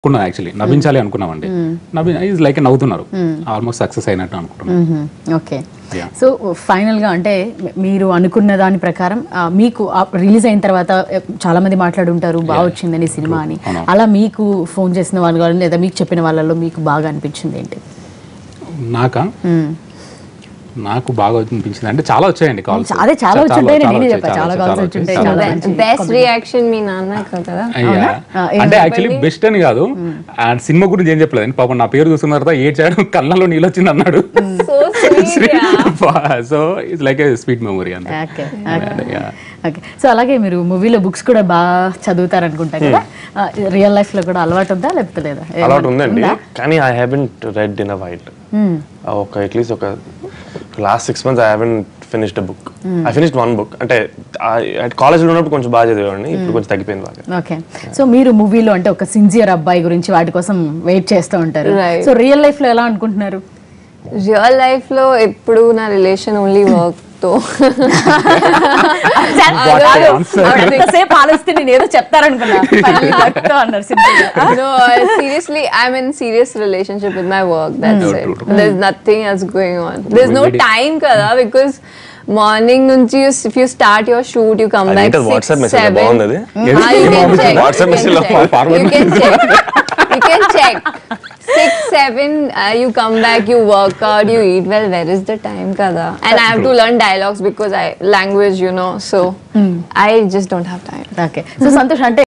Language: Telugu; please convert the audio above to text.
అనుకున్నాం యాక్చువల్లీ నవ్వించాలి అనుకున్నామండి నవ్వి ఈజ్ లైక్ నవ్వుతున్నారు ఆల్మోస్ట్ సక్సెస్ అయినట్టు అనుకుంటున్నాం ఓకే Yeah. సో ఫైనల్గా అంటే మీరు అనుకున్న దాని ప్రకారం ఆ, మీకు రిలీజ్ అయిన తర్వాత ఆ, చాలా మంది మాట్లాడుంటారు బాగా వచ్చిందని సినిమా అని అవును. అలా మీకు ఫోన్ చేసిన వాళ్ళు కానీ లేదా మీకు చెప్పిన వాళ్ళలో మీకు బాగా అనిపించింది ఏంటి నాకా మ్మ్. నాకు బాగా అనిపించింది అంటే చాలా వచ్చాయండి కాల్స్ అదే చాలా వచ్చుంటాయని నేనే చెప్పా చాలా కాల్స్ వచ్చుంటాయి చాలా మంచి బెస్ట్ రియాక్షన్ మీ నాన్న కదా అయ్యా ఆ, అంటే యాక్చువల్లీ బెస్ట్ అని కాదు అండ్ సినిమా గురించి ఏం చెప్పలేదు పాపం నా పేరు చూసిన తర్వాత ఏడ్చాడు కళ్ళలో నీళ్ళు వచ్చింది అన్నాడు so sweet so it's like a sweet memory అంతే ఓకే Yeah. ఓకే సో అలాగే మీరు మూవీలో బుక్స్ కూడా బాగా చదువుతారు అనుకుంటా కదా రియల్ లైఫ్ లో కూడా అలవాటు ఉందా లేకపోతే లేదా అలవాటు ఉందండి కానీ I haven't read in a while ఒక అట్లీస్ట్ ఒక last six months I haven't finished a book I finished one book అంటే కాలేజ్లో ఉన్నప్పుడు కొంచెం బాగా చదివేవాడిని ఇప్పుడు కొంచెం తగ్గిపోయింది బాగా ఓకే సో మీరు మూవీలో అంటే ఒక సిన్సియర్ అబ్బాయి గురించి వాటి కోసం వెయిట్ చేస్తూ ఉంటారు Right. సో రియల్ లైఫ్ లో ఎలా అనుకుంటున్నారు రియల్ లైఫ్ లో ఎప్పుడు నా రిలేషన్ ఓన్లీ వర్క్ తో What an answer. ఎంతసేపు ఆలోచిస్తే నేను ఏదో చెప్తారనుకున్నా Finally work తో అన్నారు simple గా. no seriously i'm in serious relationship with my work that's True, it true, true. there's nothing else going on there's no Really? time kada because morning నుంచి you- if you start your shoot you come అది back ఏంటది? six, WhatsApp message ఆ? seven. బాగుంది అది? ఏది? Ah, you ఏం can పంపించారు? check. WhatsApp You message can లో check. forward You can check. You can check. Six, seven, uh, you come back, you work out, you eat. Well, where is the time, kada? And I have to learn dialogues because I language, you know. So I just don't have time. Okay so Santosh అంటే